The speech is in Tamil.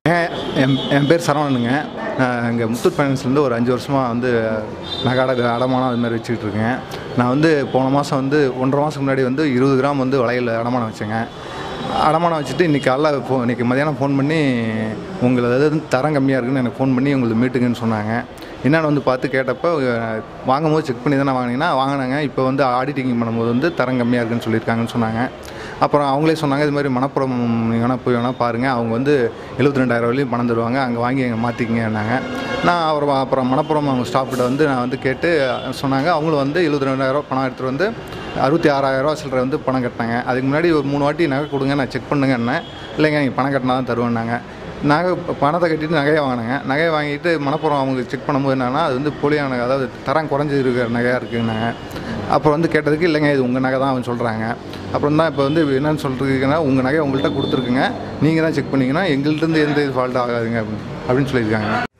என் என் பேர் சரவணனுங்க நான் இங்கே முத்தூட் ஃபைனான்ஸ்லேருந்து ஒரு அஞ்சு வருஷமாக வந்து நகை அட அடமானம் அது மாதிரி வச்சுக்கிட்டு இருக்கேன் நான் வந்து போன மாதம் வந்து ஒன்றரை மாதத்துக்கு முன்னாடி வந்து இருபது கிராம் வந்து வளையல் அடமானம் வச்சேங்க அடமானம் வச்சுட்டு இன்றைக்கி காலைல ஃபோ இன்றைக்கி மதியானம் ஃபோன் பண்ணி உங்களை அதாவது தரம் கம்மியாக இருக்குன்னு எனக்கு ஃபோன் பண்ணி உங்களுக்கு மீட்டுங்கன்னு சொன்னாங்க என்னென்னு வந்து பார்த்து கேட்டப்போ அஹ், வாங்கும்போது செக் பண்ணி தானே வாங்கினீங்கன்னா வாங்கினாங்க இப்போ வந்து ஆடிட்டிங் பண்ணும்போது வந்து தரம் கம்மியாக இருக்குன்னு சொல்லியிருக்காங்கன்னு சொன்னாங்க அப்புறம் அவங்களே சொன்னாங்க இது மாதிரி மணப்புறம் நீங்கள் வேணால் போய் வேணால் பாருங்கள் அவங்க வந்து எழுபத்தி ரெண்டாயிரம் வரையும் பணம் தருவாங்க அங்கே வாங்கி அங்கே மாற்றிக்கிங்கன்னாங்க நான் அவர் அப்புறம் மணப்புறம் அவங்க ஸ்டாஃப் கிட்ட வந்து நான் வந்து கேட்டு சொன்னாங்க அவங்களும் வந்து எழுபத்தி ரெண்டாயிரம் பணம் எடுத்துகிட்டு வந்து அறுபத்தி ஆறாயிரரூவா சில்லரை வந்து பணம் கட்டினாங்க அதுக்கு முன்னாடி ஒரு மூணு வாட்டி நகை கொடுங்க நான் செக் பண்ணுங்கன்னேன் இல்லைங்க நீங்கள் பணம் கட்டினா தான் தருவேன்னாங்க நகை பணத்தை கட்டிட்டு நகையை வாங்கினாங்க நகையை வாங்கிட்டு மணப்புறம் அவங்க செக் பண்ணும்போது என்னன்னா அது வந்து போலியான அதாவது தரம் குறைஞ்சி இருக்கிற நகையாக இருக்குன்னாங்க அப்புறம் வந்து கேட்டதுக்கு இல்லைங்க இது உங்கள் நகை தான் அவங்க சொல்கிறாங்க அப்புறம் தான் இப்போ வந்து என்னன்னு சொல்லிருக்கீங்கன்னா உங்கள் நகையை உங்கள்கிட்ட கொடுத்துருக்குங்க நீங்கள் தான் செக் பண்ணீங்கன்னா எங்கள்கிட்ட எந்த இது ஃபால்ட் ஆகாதுங்க அப்படின்னு அப்படின்னு சொல்லியிருக்காங்க